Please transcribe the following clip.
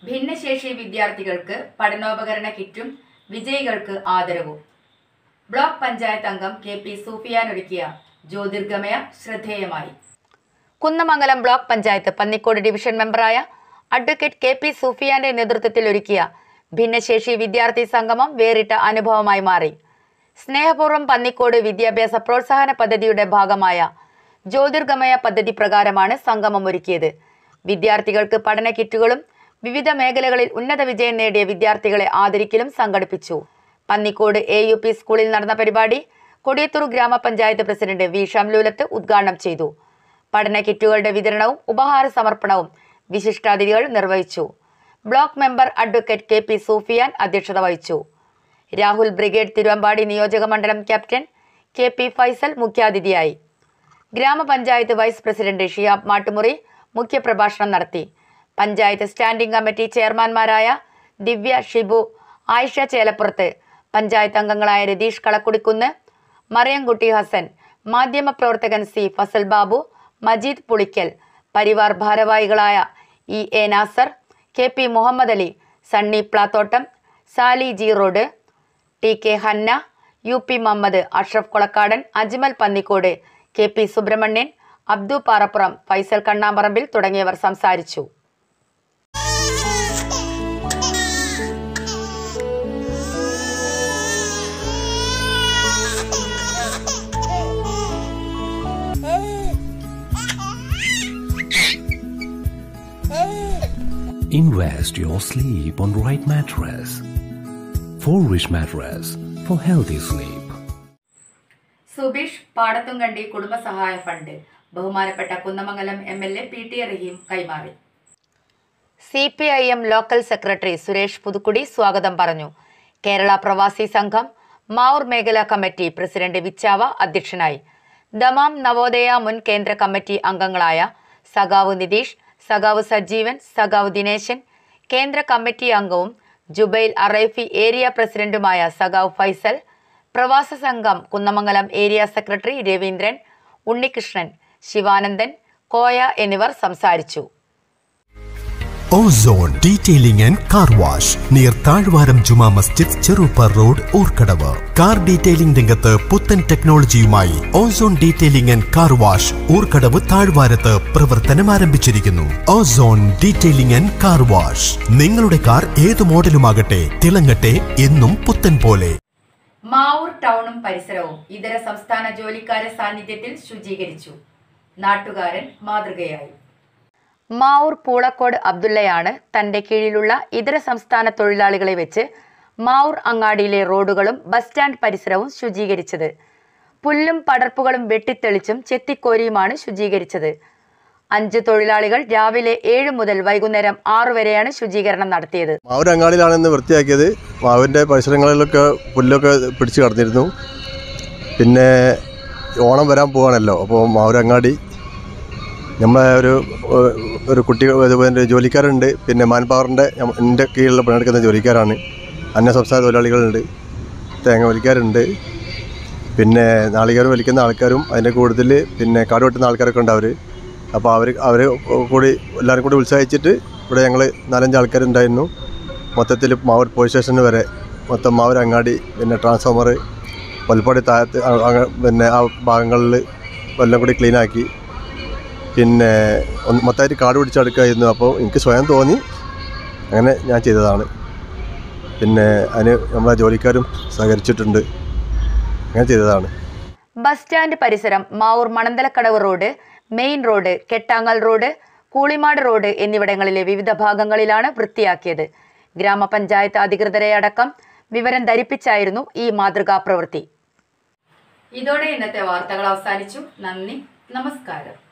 ഭിന്നശേഷി വിദ്യാർത്ഥികൾക്ക് പഠനോപകരണ കിറ്റും വിജയികൾക്ക് ആദരവും ബ്ലോക്ക് പഞ്ചായത്ത് അംഗം കെ പി സൂഫിയാൻ ഒരുക്കിയ ജ്യോതിർഗമയ ശ്രദ്ധേയമായി കുന്നമംഗലം ബ്ലോക്ക് പഞ്ചായത്ത് പന്നിക്കോട് ഡിവിഷൻ മെമ്പറായ അഡ്വക്കേറ്റ് കെ പി സൂഫിയാന്റെ നേതൃത്വത്തിൽ ഒരുക്കിയ ഭിന്നശേഷി വിദ്യാർത്ഥി സംഗമം വേറിട്ട അനുഭവമായി മാറി സ്നേഹപൂർവ്വം പന്നിക്കോട് വിദ്യാഭ്യാസ പ്രോത്സാഹന പദ്ധതിയുടെ ഭാഗമായ ജ്യോതിർഗമയ പദ്ധതി പ്രകാരമാണ് സംഗമം ഒരുക്കിയത് വിദ്യാർത്ഥികൾക്ക് പഠന കിറ്റുകളും വിവിധ മേഖലകളിൽ ഉന്നത വിജയം നേടിയ വിദ്യാർത്ഥികളെ ആദരിക്കലും സംഘടിപ്പിച്ചു പന്നിക്കോട് എ യു പി സ്കൂളിൽ നടന്ന പരിപാടി കൊടിയത്തൂർ ഗ്രാമപഞ്ചായത്ത് പ്രസിഡന്റ് വി ഷംലൂലത്ത് ഉദ്ഘാടനം ചെയ്തു പഠന കിറ്റുകളുടെ വിതരണവും ഉപഹാര സമർപ്പണവും വിശിഷ്ടാതിഥികൾ നിർവഹിച്ചു block member advocate K P Sufiyan അധ്യക്ഷത വഹിച്ചു രാഹുൽ ബ്രിഗേഡ് തിരുവമ്പാടി നിയോജക മണ്ഡലം ക്യാപ്റ്റൻ കെ പി ഫൈസൽ മുഖ്യാതിഥിയായി ഗ്രാമപഞ്ചായത്ത് വൈസ് പ്രസിഡന്റ് ഷിയാബ് മാട്ടുമുറി മുഖ്യപ്രഭാഷണം നടത്തി പഞ്ചായത്ത് സ്റ്റാൻഡിംഗ് കമ്മിറ്റി ചെയർമാൻമാരായ ദിവ്യ ഷിബു ആയിഷ ചേലപ്പുറത്ത് പഞ്ചായത്ത് അംഗങ്ങളായ രതീഷ് കളക്കുടിക്കുന്ന് മറിയംകുട്ടി ഹസൻ മാധ്യമപ്രവർത്തകൻ സി ഫസൽ ബാബു മജീദ് പുളിക്കൽ പരിവാർ ഭാരവാഹികളായ E A Nasar K P Muhammad Ali Sunny Plathottam Sali G road T K Hanna U P Muhammad Ashraf Kolakkadan Ajmal Pannikode K P Subrahmanian Abdu Parappuram Faisal Kannamparambil തുടങ്ങിയവർ സംസാരിച്ചു Invest your sleep on right mattress. For rich mattress for healthy sleep. Subeesh Padathumkandi കുടുംബസഹായ ഫണ്ട് ബഹുമാനപ്പെട്ട Kunnamangalam M L A P T Raheem കൈമാറി C P I M local secretary Suresh Puthukkudi സ്വാഗതം പറഞ്ഞു കേരള പ്രവാസി സംഘം മാവൂർ മേഖലാ കമ്മിറ്റി പ്രസിഡന്റ് വിച്ചാവ അധ്യക്ഷനായി ദമാം നവോദയ മുൻ കേന്ദ്ര കമ്മിറ്റി അംഗങ്ങളായ സഖാവ് നിതീഷ് സഖാവ് സജീവൻ സഖാവ് ദിനേശൻ കേന്ദ്ര കമ്മിറ്റി അംഗവും ജുബൈൽ അറൈഫി ഏരിയ പ്രസിഡന്റുമായ സഖാവ് ഫൈസൽ പ്രവാസ സംഘം കുന്നമംഗലം ഏരിയ സെക്രട്ടറി രവീന്ദ്രൻ ഉണ്ണികൃഷ്ണൻ ശിവാനന്ദൻ കോയ എന്നിവർ സംസാരിച്ചു ozone detailing and car wash near Thazhvaram Juma Masjid Cheruppa road Oorkadavu car detailing രംഗത്ത് പുത്തൻ ടെക്നോളജിയുമായി ozone detailing and car wash Oorkadavu താഴ്വാരത്ത് പ്രവർത്തനം ആരംഭിച്ചിരിക്കുന്നു ozone detailing and car wash നിങ്ങളുടെ കാർ ഏത് മോഡലുമാകട്ടെ തിളങ്ങട്ടെ എന്നും പുത്തൻ പോലെ മാവൂർ ടൗണും പരിസരവും ഇതര സംസ്ഥാന ജോലിക്കാരെ സാന്നിധ്യത്തിൽ ശുചീകരിച്ചു നാട്ടുകാരൻ മാതൃകയായി മാവൂർ പൂളക്കോട് അബ്ദുള്ളയാണ് തന്റെ കീഴിലുള്ള ഇതര സംസ്ഥാന തൊഴിലാളികളെ വെച്ച് മാവൂർ അങ്ങാടിയിലെ റോഡുകളും ബസ് സ്റ്റാൻഡ് പരിസരവും ശുചീകരിച്ചത് പുല്ലും പടർപ്പുകളും വെട്ടിത്തെളിച്ചും ചെത്തിക്കോരിയുമാണ് ശുചീകരിച്ചത് അഞ്ച് തൊഴിലാളികൾ രാവിലെ ഏഴ് മുതൽ വൈകുന്നേരം ആറു വരെയാണ് ശുചീകരണം നടത്തിയത് മാവൂർ അങ്ങാടിയിലാണ് ഇന്ന് വൃത്തിയാക്കിയത് മാവിൻ്റെ പരിസരങ്ങളിലൊക്കെ പുല്ലൊക്കെ പിടിച്ച് കടന്നിരുന്നു പിന്നെ ഓണം വരാൻ പോവാണല്ലോ അപ്പോൾ മാവൂർ അങ്ങാടി നമ്മളെ ഒരു ഒരു കുട്ടി പിന്നെ ജോലിക്കാരുണ്ട് പിന്നെ മാൻ പവറിൻ്റെ എൻ്റെ കീഴിലുള്ള പണിയെടുക്കുന്ന ജോലിക്കാരാണ് അന്യ സംസ്ഥാന തൊഴിലാളികളുണ്ട് തേങ്ങ വലിക്കാരുണ്ട് പിന്നെ നാളികേരം വലിക്കുന്ന ആൾക്കാരും അതിൻ്റെ കൂടുതൽ പിന്നെ കാട് വെട്ടുന്ന ആൾക്കാരൊക്കെ ഉണ്ട് അവർ അപ്പോൾ അവർ അവർ കൂടി എല്ലാവരും കൂടി ഉത്സാഹിച്ചിട്ട് ഇവിടെ ഞങ്ങൾ നാലഞ്ച് ആൾക്കാരുണ്ടായിരുന്നു മൊത്തത്തിൽ മാവൂർ പോലീസ് സ്റ്റേഷന് വരെ മൊത്തം മാവൂർ അങ്ങാടി പിന്നെ ട്രാൻസ്ഫോമർ കൊൽപ്പാടി താഴത്ത് ആ- അങ്ങ- പിന്നെ ആ ഭാഗങ്ങളിൽ എല്ലാം കൂടി ക്ലീനാക്കി പിന്നെ ഒന്ന് മൊത്തമായിട്ട് കാട് പിടിച്ചെടുക്കായിരുന്നു അപ്പോൾ എനിക്ക് സ്വയം തോന്നി അങ്ങനെ ഞാൻ ചെയ്തതാണ് പിന്നെ അതിന് നമ്മളെ ജോലിക്കാരും സഹകരിച്ചിട്ടുണ്ട് അങ്ങനെ ചെയ്തതാണ് ബസ് സ്റ്റാൻഡ് പരിസരം Mavoor Mananthalakkadavu road main road Kettangal road Koolimad road എന്നിവിടങ്ങളിലെ വിവിധ ഭാഗങ്ങളിലാണ് വൃത്തിയാക്കിയത് ഗ്രാമപഞ്ചായത്ത് അധികൃതരെ അടക്കം വിവരം ധരിപ്പിച്ചായിരുന്നു ഈ മാതൃകാ പ്രവൃത്തി ഇതോടെ ഇന്നത്തെ വാർത്തകൾ അവസാനിച്ചു നന്ദി നമസ്കാരം